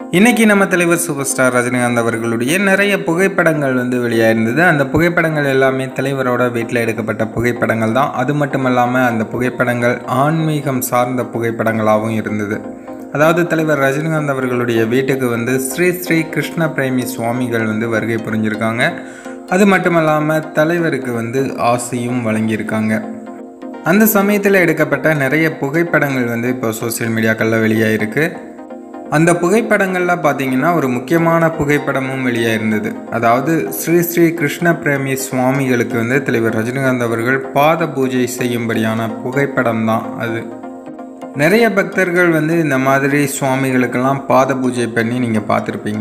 இன்னைக்கு நம்ம தலைவர் சூப்பர் ஸ்டார் ரஜினிகாந்த் அவர்களுடைய நிறைய புகைப்படங்கள் வந்து வெளியாயிருந்தது அந்த புகைப்படங்கள் எல்லாமே தலைவரோட வீட்டில் எடுக்கப்பட்ட புகைப்படங்கள் தான் அது மட்டும் இல்லாமல் அந்த புகைப்படங்கள் ஆன்மீகம் சார்ந்த புகைப்படங்களாகவும் இருந்தது அதாவது தலைவர் ரஜினிகாந்த் அவர்களுடைய வீட்டுக்கு வந்து ஸ்ரீ ஸ்ரீ கிருஷ்ண பிரேமி சுவாமிகள் வந்து வருகை புரிஞ்சிருக்காங்க அது மட்டும் இல்லாமல் தலைவருக்கு வந்து ஆசையும் வழங்கியிருக்காங்க அந்த சமயத்தில் எடுக்கப்பட்ட நிறைய புகைப்படங்கள் வந்து இப்போ சோஷியல் மீடியாக்களில் வெளியாயிருக்கு அந்த புகைப்படங்களில் பார்த்தீங்கன்னா ஒரு முக்கியமான புகைப்படமும் வெளியாயிருந்தது அதாவது ஸ்ரீ ஸ்ரீ கிருஷ்ண பிரேமி சுவாமிகளுக்கு வந்து தலைவர் ரஜினிகாந்த் அவர்கள் பாத பூஜை செய்யும்படியான புகைப்படம் தான் அது நிறைய பக்தர்கள் வந்து இந்த மாதிரி சுவாமிகளுக்கெல்லாம் பாத பூஜை பண்ணி நீங்கள் பார்த்துருப்பீங்க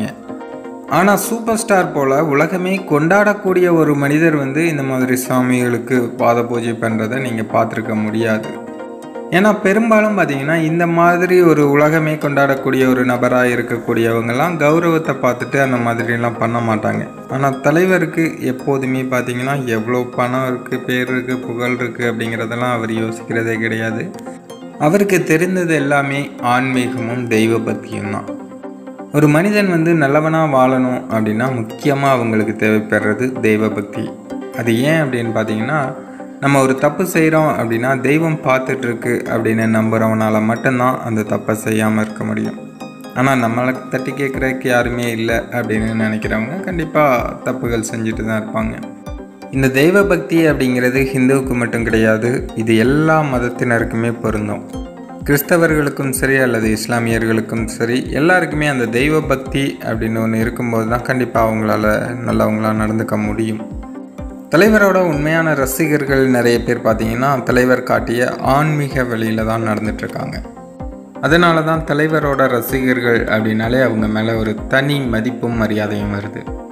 ஆனால் சூப்பர் ஸ்டார் போல் உலகமே கொண்டாடக்கூடிய ஒரு மனிதர் வந்து இந்த மாதிரி சுவாமிகளுக்கு பாத பூஜை பண்ணுறதை நீங்கள் பார்த்துருக்க முடியாது ஏன்னா பெரும்பாலும் பார்த்தீங்கன்னா இந்த மாதிரி ஒரு உலகமே கொண்டாடக்கூடிய ஒரு நபராக இருக்கக்கூடியவங்கெல்லாம் கௌரவத்தை பார்த்துட்டு அந்த மாதிரிலாம் பண்ண மாட்டாங்க ஆனால் தலைவருக்கு எப்போதுமே பார்த்தீங்கன்னா எவ்வளோ பணம் இருக்குது பேர் இருக்குது புகழ் இருக்குது அப்படிங்கிறதெல்லாம் அவர் யோசிக்கிறதே கிடையாது அவருக்கு தெரிந்தது எல்லாமே ஆன்மீகமும் தெய்வ பக்தியும் தான் ஒரு மனிதன் வந்து நல்லவனாக வாழணும் அப்படின்னா முக்கியமாக அவங்களுக்கு தேவைப்படுறது தெய்வ பக்தி அது ஏன் அப்படின்னு பார்த்தீங்கன்னா நம்ம ஒரு தப்பு செய்கிறோம் அப்படின்னா தெய்வம் பார்த்துட்ருக்கு அப்படின்னு நம்புகிறவனால மட்டும்தான் அந்த தப்பை செய்யாமல் இருக்க முடியும் ஆனால் நம்மளை தட்டி கேட்குறதுக்கு யாருமே இல்லை அப்படின்னு நினைக்கிறவங்க கண்டிப்பாக தப்புகள் செஞ்சுட்டு தான் இருப்பாங்க இந்த தெய்வ பக்தி அப்படிங்கிறது ஹிந்துவுக்கு மட்டும் கிடையாது இது எல்லா மதத்தினருக்குமே பொருந்தும் கிறிஸ்தவர்களுக்கும் சரி அல்லது இஸ்லாமியர்களுக்கும் சரி எல்லாருக்குமே அந்த தெய்வ பக்தி அப்படின்னு ஒன்று இருக்கும்போது தான் கண்டிப்பாக அவங்களால நல்லவங்களாக நடந்துக்க முடியும் தலைவரோட உண்மையான ரசிகர்கள் நிறைய பேர் பார்த்தீங்கன்னா தலைவர் காட்டிய ஆன்மீக வழியில் தான் நடந்துட்டுருக்காங்க அதனால தான் தலைவரோட ரசிகர்கள் அப்படின்னாலே அவங்க மேலே ஒரு தனி மதிப்பும் மரியாதையும் வருது